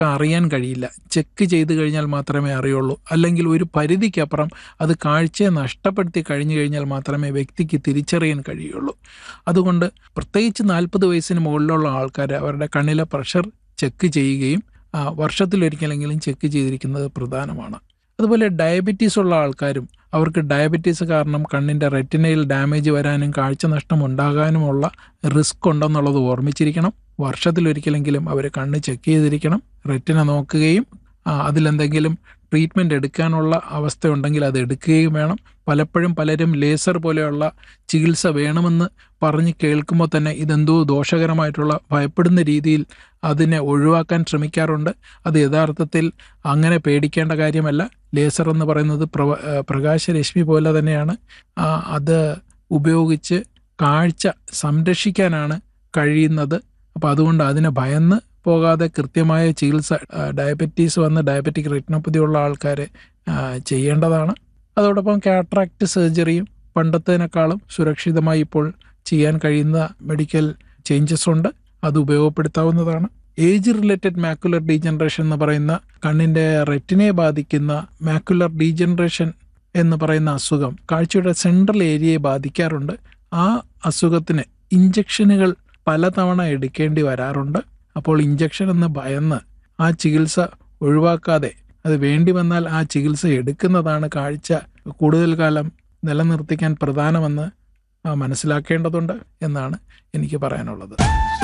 അറിയാൻ കഴിയില്ല ചെക്ക് ചെയ്ത് കഴിഞ്ഞാൽ മാത്രമേ അറിയുള്ളൂ അല്ലെങ്കിൽ ഒരു പരിധിക്കപ്പുറം അത് കാഴ്ചയെ നഷ്ടപ്പെടുത്തി കഴിഞ്ഞു കഴിഞ്ഞാൽ മാത്രമേ വ്യക്തിക്ക് തിരിച്ചറിയാൻ കഴിയുള്ളൂ അതുകൊണ്ട് പ്രത്യേകിച്ച് നാൽപ്പത് വയസ്സിന് മുകളിലുള്ള ആൾക്കാർ അവരുടെ കണ്ണിലെ പ്രഷർ ചെക്ക് ചെയ്യുകയും ആ, വർഷത്തിലൊരിക്കലെങ്കിലും ചെക്ക് ചെയ്തിരിക്കുന്നത് പ്രധാനമാണ് അതുപോലെ ഡയബറ്റീസ് ഉള്ള ആൾക്കാരും അവർക്ക് ഡയബറ്റീസ് കാരണം കണ്ണിൻ്റെ റെറ്റിനയിൽ ഡാമേജ് വരാനും കാഴ്ച നഷ്ടം ഉണ്ടാകാനുമുള്ള റിസ്ക് ഉണ്ടെന്നുള്ളത് ഓർമ്മിച്ചിരിക്കണം വർഷത്തിലൊരിക്കലെങ്കിലും അവർ കണ്ണ് ചെക്ക് ചെയ്തിരിക്കണം റെറ്റിന നോക്കുകയും ആ, അതിലെന്തെങ്കിലും ട്രീറ്റ്മെൻറ്റ് എടുക്കാനുള്ള അവസ്ഥയുണ്ടെങ്കിൽ അത് എടുക്കുകയും വേണം പലപ്പോഴും പലരും ലേസർ പോലെയുള്ള ചികിത്സ വേണമെന്ന് പറഞ്ഞ് കേൾക്കുമ്പോൾ തന്നെ ഇതെന്തോ ദോഷകരമായിട്ടുള്ള ഭയപ്പെടുന്ന രീതിയിൽ അതിനെ ഒഴിവാക്കാൻ ശ്രമിക്കാറുണ്ട് അത് യഥാർത്ഥത്തിൽ അങ്ങനെ പേടിക്കേണ്ട കാര്യമല്ല ലേസർ എന്ന് പറയുന്നത് പ്രവ ആ, പ്രകാശരശ്മി പോലെ തന്നെയാണ് ആ, അത് ഉപയോഗിച്ച് കാഴ്ച സംരക്ഷിക്കാനാണ് കഴിയുന്നത് അപ്പോൾ അതുകൊണ്ട് അതിനെ ഭയന്ന് പോകാതെ കൃത്യമായ ചികിത്സ ആ, ഡയബറ്റീസ് വന്ന് ഡയബറ്റിക് റെറ്റിനോപ്പതി ഉള്ള ആൾക്കാർ ചെയ്യേണ്ടതാണ് അതോടൊപ്പം കാട്രാക്ട് സർജറിയും പണ്ടത്തേനേക്കാളും സുരക്ഷിതമായി ഇപ്പോൾ ചെയ്യാൻ കഴിയുന്ന മെഡിക്കൽ ചേഞ്ചസ് ഉണ്ട് അത് ഉപയോഗപ്പെടുത്താവുന്നതാണ് ഏജ് റിലേറ്റഡ് മാക്കുലർ ഡീജനറേഷൻ എന്ന് പറയുന്ന കണ്ണിൻ്റെ റെറ്റിനെ ബാധിക്കുന്ന മാക്കുലർ ഡീജനറേഷൻ എന്ന് പറയുന്ന അസുഖം കാഴ്ചയുടെ സെൻട്രൽ ഏരിയയെ ബാധിക്കാറുണ്ട് ആ അസുഖത്തിന് ഇഞ്ചക്ഷനുകൾ പലതവണ എടുക്കേണ്ടി വരാറുണ്ട് അപ്പോൾ ഇഞ്ചക്ഷൻ എന്ന് ഭയന്ന് ആ ചികിത്സ ഒഴിവാക്കാതെ അത് വേണ്ടി വന്നാൽ ആ ചികിത്സ എടുക്കുന്നതാണ് കാഴ്ച കൂടുതൽ കാലം നിലനിർത്തിക്കാൻ പ്രധാനമെന്ന് ആ, മനസ്സിലാക്കേണ്ടതുണ്ട് എന്നാണ് എനിക്ക് പറയാനുള്ളത്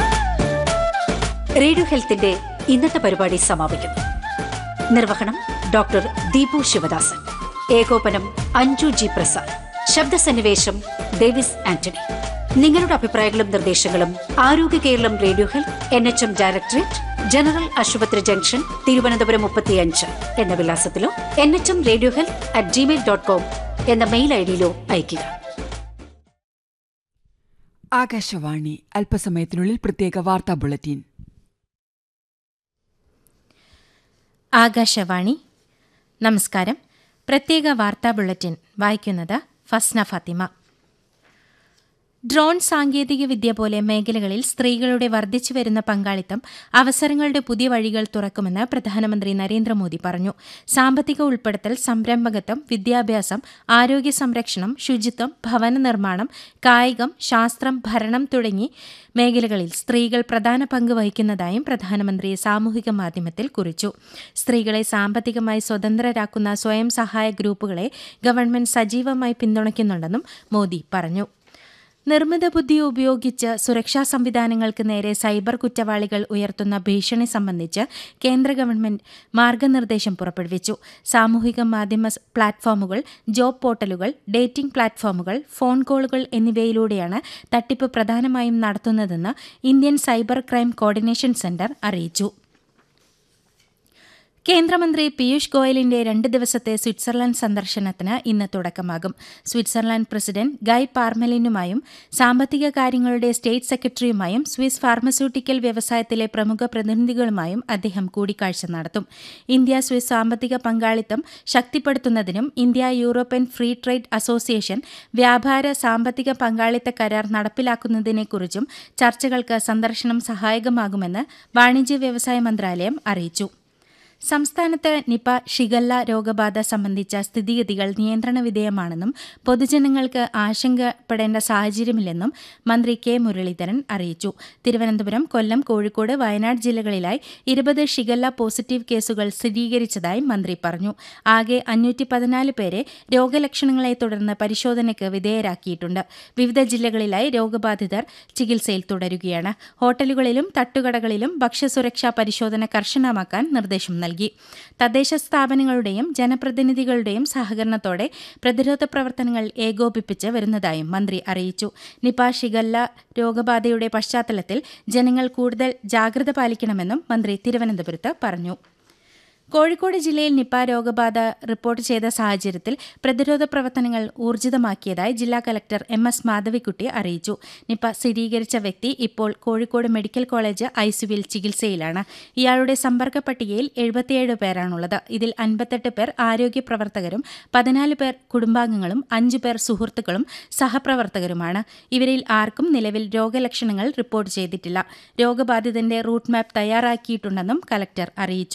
റേഡിയോ ഹെൽത്തിന്റെ ഇന്നത്തെ പരിപാടി സമാപിക്കുന്നു നിർവഹണം ഡോക്ടർ ദീപു ശിവദാസൻ ഏകോപനം അഞ്ജു ജി പ്രസാദ് ശബ്ദസന്നിവേശം ഡേവിസ് ആന്റണി നിങ്ങളുടെ അഭിപ്രായങ്ങളും നിർദ്ദേശങ്ങളും Arogya Keralam radio health N H M directorate general ആശുപത്രി ജംഗ്ഷൻ തിരുവനന്തപുരം മുപ്പത്തിയഞ്ച് എന്ന വിലാസത്തിലോ N H M radio health at Gmail dot com എന്ന മെയിൽ ഐ ഡിയിലോ അയയ്ക്കുക ആകാശവാണി അല്പസമയത്തിനുള്ളിൽ പ്രത്യേക വാർത്താ ബുള്ളറ്റിൻ ആകാശവാണി നമസ്കാരം പ്രത്യേക വാർത്താ ബുള്ളറ്റിൻ വായിക്കുന്നത് ഫസ്ന ഫാത്തിമ ഡ്രോൺ സാങ്കേതികവിദ്യ പോലെ മേഖലകളിൽ സ്ത്രീകളുടെ വർദ്ധിച്ചുവരുന്ന പങ്കാളിത്തം അവസരങ്ങളുടെ പുതിയ വഴികൾ തുറക്കുമെന്ന് പ്രധാനമന്ത്രി നരേന്ദ്രമോദി പറഞ്ഞു സാമ്പത്തിക ഉൾപ്പെടുത്തൽ സംരംഭകത്വം വിദ്യാഭ്യാസം ആരോഗ്യ സംരക്ഷണം ശുചിത്വം ഭവന നിർമ്മാണം കായികം ശാസ്ത്രം ഭരണം തുടങ്ങി മേഖലകളിൽ സ്ത്രീകൾ പ്രധാന പങ്ക് വഹിക്കുന്നതായും പ്രധാനമന്ത്രി സാമൂഹിക മാധ്യമത്തിൽ കുറിച്ചു സ്ത്രീകളെ സാമ്പത്തികമായി സ്വതന്ത്രരാക്കുന്ന സ്വയം സഹായ ഗ്രൂപ്പുകളെ ഗവൺമെന്റ് സജീവമായി പിന്തുണയ്ക്കുന്നുണ്ടെന്നും മോദി പറഞ്ഞു നിർമ്മിത ബുദ്ധി ഉപയോഗിച്ച് സുരക്ഷാ സംവിധാനങ്ങൾക്ക് നേരെ സൈബർ കുറ്റവാളികൾ ഉയർത്തുന്ന ഭീഷണി സംബന്ധിച്ച് കേന്ദ്ര ഗവൺമെന്റ് മാർഗനിർദ്ദേശം പുറപ്പെടുവിച്ചു സാമൂഹിക മാധ്യമ സ് പ്ലാറ്റ്ഫോമുകൾ ജോബ് പോർട്ടലുകൾ ഡേറ്റിംഗ് പ്ലാറ്റ്ഫോമുകൾ ഫോൺ കോളുകൾ എന്നിവയിലൂടെയാണ് തട്ടിപ്പ് പ്രധാനമായും നടത്തുന്നതെന്ന് Indian cyber crime coordination centre അറിയിച്ചു കേന്ദ്രമന്ത്രി പീയൂഷ് ഗോയലിന്റെ രണ്ട് ദിവസത്തെ സ്വിറ്റ്സർലൻഡ് സന്ദർശനത്തിന് ഇന്ന് തുടക്കമാകും സ്വിറ്റ്സർലൻഡ് പ്രസിഡന്റ് ഗൈ പാർമെലിനുമായും സാമ്പത്തിക കാര്യങ്ങളുടെ സ്റ്റേറ്റ് സെക്രട്ടറിയുമായും സ്വിസ് ഫാർമസ്യൂട്ടിക്കൽ വ്യവസായത്തിലെ പ്രമുഖ പ്രതിനിധികളുമായും അദ്ദേഹം കൂടിക്കാഴ്ച നടത്തും ഇന്ത്യ സ്വിസ് സാമ്പത്തിക പങ്കാളിത്തം ശക്തിപ്പെടുത്തുന്നതിനും India European free trade association വ്യാപാര സാമ്പത്തിക പങ്കാളിത്ത കരാർ നടപ്പിലാക്കുന്നതിനെക്കുറിച്ചും ചർച്ചകൾക്ക് സന്ദർശനം സഹായകമാകുമെന്ന് വാണിജ്യ വ്യവസായ മന്ത്രാലയം അറിയിച്ചു സംസ്ഥാനത്ത് നിപ ഷിഗല്ല രോഗബാധ സംബന്ധിച്ച സ്ഥിതിഗതികൾ നിയന്ത്രണ വിധേയമാണെന്നും പൊതുജനങ്ങൾക്ക് ആശങ്കപ്പെടേണ്ട സാഹചര്യമില്ലെന്നും മന്ത്രി കെ മുരളീധരൻ അറിയിച്ചു തിരുവനന്തപുരം കൊല്ലം കോഴിക്കോട് വയനാട് ജില്ലകളിലായി ഇരുപത് ഷിഗല്ല പോസിറ്റീവ് കേസുകൾ സ്ഥിരീകരിച്ചതായി മന്ത്രി പറഞ്ഞു ആകെ അഞ്ഞൂറ്റി പതിനാല് പേരെ രോഗലക്ഷണങ്ങളെ തുടർന്ന് പരിശോധനയ്ക്ക് വിധേയരാക്കിയിട്ടുണ്ട് വിവിധ ജില്ലകളിലായി രോഗബാധിതർ ചികിത്സയിൽ തുടരുകയാണ് ഹോട്ടലുകളിലും തട്ടുകടകളിലും ഭക്ഷ്യസുരക്ഷാ പരിശോധന കർശനമാക്കാൻ നിർദ്ദേശം നൽകി തദ്ദേശ സ്ഥാപനങ്ങളുടെയും ജനപ്രതിനിധികളുടെയും സഹകരണത്തോടെ പ്രതിരോധ പ്രവർത്തനങ്ങൾ ഏകോപിപ്പിച്ച് വരുന്നതായും മന്ത്രി അറിയിച്ചു നിപ ഷിഗല്ല രോഗബാധയുടെ പശ്ചാത്തലത്തിൽ ജനങ്ങൾ കൂടുതൽ ജാഗ്രത പാലിക്കണമെന്നും മന്ത്രി തിരുവനന്തപുരത്ത് പറഞ്ഞു കോഴിക്കോട് ജില്ലയിൽ നിപ രോഗബാധ റിപ്പോർട്ട് ചെയ്ത സാഹചര്യത്തിൽ പ്രതിരോധ പ്രവർത്തനങ്ങൾ ഊർജിതമാക്കിയതായി ജില്ലാ കലക്ടർ എം എസ് മാധവിക്കുട്ടി അറിയിച്ചു നിപ സ്ഥിരീകരിച്ച വ്യക്തി ഇപ്പോൾ കോഴിക്കോട് മെഡിക്കൽ കോളേജ് ഐസിയുവിൽ ചികിത്സയിലാണ് ഇയാളുടെ സമ്പർക്ക പട്ടികയിൽ എഴുപത്തിയേഴ് പേരാണുള്ളത് ഇതിൽ അൻപത്തെട്ട് പേർ ആരോഗ്യ പ്രവർത്തകരും പതിനാല് പേർ കുടുംബാംഗങ്ങളും അഞ്ചു പേർ സുഹൃത്തുക്കളും സഹപ്രവർത്തകരുമാണ് ഇവരിൽ ആർക്കും നിലവിൽ രോഗലക്ഷണങ്ങൾ റിപ്പോർട്ട് ചെയ്തിട്ടില്ല രോഗബാധിതന്റെ റൂട്ട് മാപ്പ് തയ്യാറാക്കിയിട്ടുണ്ടെന്നും കലക്ടർ അറിയിച്ചു